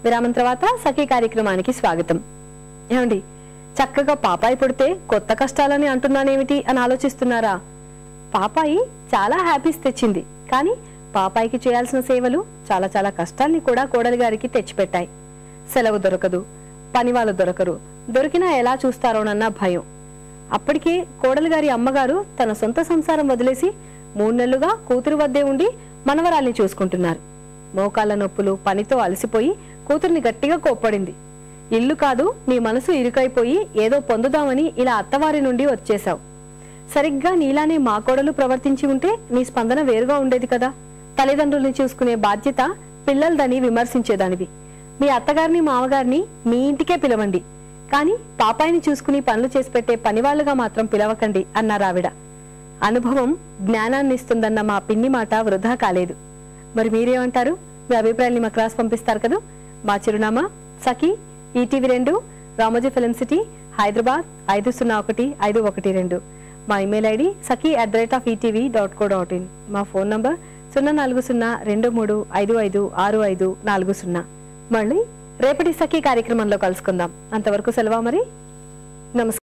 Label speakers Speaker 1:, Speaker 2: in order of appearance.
Speaker 1: విరామం తర్వాత సఖీ కార్యక్రమానికి స్వాగతం ఏమండి చక్కగా పాపాయి పుడితే కొత్త కష్టాలని అంటున్నానేమిటి అని ఆలోచిస్తున్నారా పాపాయి చాలా హ్యాపీస్ తెచ్చింది కానీ పాపాయికి చేయాల్సిన సేవలు చాలా చాలా కష్టాల్ని కూడా కోడలి గారికి తెచ్చిపెట్టాయి సెలవు దొరకదు పని వాళ్ళు దొరకరు దొరికినా ఎలా చూస్తారోనన్న భయం అప్పటికే కోడలి గారి అమ్మగారు తన సొంత సంసారం వదిలేసి మూడు నెలలుగా కూతురు వద్దే ఉండి మనవరాల్ని చూసుకుంటున్నారు మోకాళ్ళ నొప్పులు పనితో అలసిపోయి కూతుర్ని గట్టిగా కోప్పడింది ఇల్లు కాదు నీ మనసు ఇరుకైపోయి ఏదో పొందుదామని ఇలా అత్తవారి నుండి వచ్చేశావు సరిగ్గా నీలానే మా కోడలు ప్రవర్తించి ఉంటే నీ స్పందన వేరుగా ఉండేది కదా తల్లిదండ్రుల్ని చూసుకునే బాధ్యత పిల్లలదని విమర్శించేదానివి మీ అత్తగారిని మామగారిని మీ ఇంటికే పిలవండి కానీ పాపాయిని చూసుకుని పనులు చేసి పెట్టే పనివాళ్లుగా మాత్రం పిలవకండి అన్నారు ఆవిడ అనుభవం జ్ఞానాన్ని ఇస్తుందన్న మా పిన్ని మాట వృధా కాలేదు మరి మీరేమంటారు మీ అభిప్రాయాన్ని మాకు రాసి పంపిస్తారు కదా మా చిరునామా సఖీ ఈటీవీ రెండు రామోజీ ఫిలిం సిటీ హైదరాబాద్ ఐదు సున్నా ఒకటి ఐదు ఒకటి రెండు మా email ID Sakhi at the rate of ETV dot co dot in మా ఫోన్ నంబర్ సున్నా నాలుగు సున్నా రెండు మూడు ఐదు ఐదు ఆరు ఐదు నాలుగు సున్నా మళ్ళీ రేపటి సఖీ కార్యక్రమంలో కలుసుకుందాం అంతవరకు సెలవా మరి నమస్కారం